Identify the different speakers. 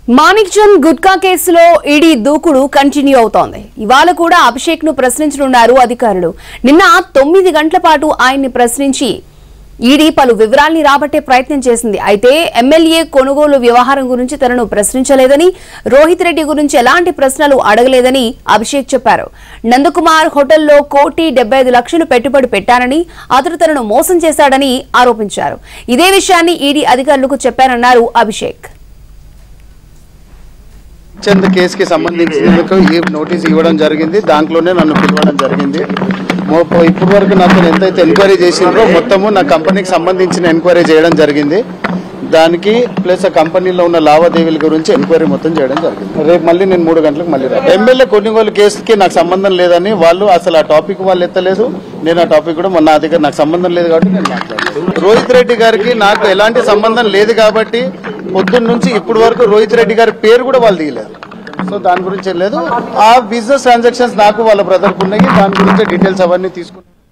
Speaker 1: మాణిక్ చంద్ గుట్కా కేసులో ఈడీ దూకుడు కంటిన్యూ అవుతోంది ఇవాళ కూడా అభిషేక్ ను ప్రశ్నించనున్నారు అధికారులు నిన్న తొమ్మిది గంటల పాటు ఆయన్ని ప్రశ్నించి ఈడీ పలు వివరాల్ని రాబట్టే ప్రయత్నం చేసింది అయితే ఎమ్మెల్యే కొనుగోలు వ్యవహారం గురించి తనను ప్రశ్నించలేదని రోహిత్ రెడ్డి గురించి ఎలాంటి ప్రశ్నలు అడగలేదని అభిషేక్ చెప్పారు నందకుమార్ హోటల్లో కోటి డెబ్బై ఐదు లక్షలు పెట్టుబడి పెట్టానని అతడు తనను మోసం చేశాడని ఆరోపించారు ఇదే విషయాన్ని ఈడీ అధికారులకు చెప్పారన్నారు అభిషేక్
Speaker 2: చంద్ కేసుకి సంబంధించినందుకు ఈ నోటీస్ ఇవ్వడం జరిగింది దాంట్లోనే నన్ను పిలవడం జరిగింది మో- ఇప్పటి వరకు నాకు ఎంతైతే ఎంక్వైరీ చేసిండ్రో మొత్తము నా కంపెనీకి సంబంధించిన ఎంక్వైరీ చేయడం జరిగింది దానికి ప్లస్ ఆ కంపెనీలో ఉన్న లావాదేవీల గురించి ఎంక్వైరీ మొత్తం చేయడం జరిగింది రేపు మళ్ళీ నేను మూడు గంటలకు మళ్ళీ రా ఎమ్మెల్యే కొనుగోలు కేసుకి నాకు సంబంధం లేదని వాళ్ళు అసలు ఆ టాపిక్ వాళ్ళు ఎత్తలేదు నేను ఆ టాపిక్ కూడా మొన్న దగ్గర నాకు సంబంధం లేదు కాబట్టి నేను మాట్లాడలేదు రోహిత్ రెడ్డి గారికి నాకు ఎలాంటి సంబంధం లేదు కాబట్టి పొద్దున్న నుంచి ఇప్పటి వరకు రోహిత్ రెడ్డి గారి పేరు కూడా వాళ్ళు దిగలేదు సో దాని గురించి ఏం లేదు ఆ బిజినెస్ ట్రాన్సాక్షన్స్ నాకు వాళ్ళ బ్రదర్కి ఉన్నాయి దాని గురించి డీటెయిల్స్ అవన్నీ తీసుకుని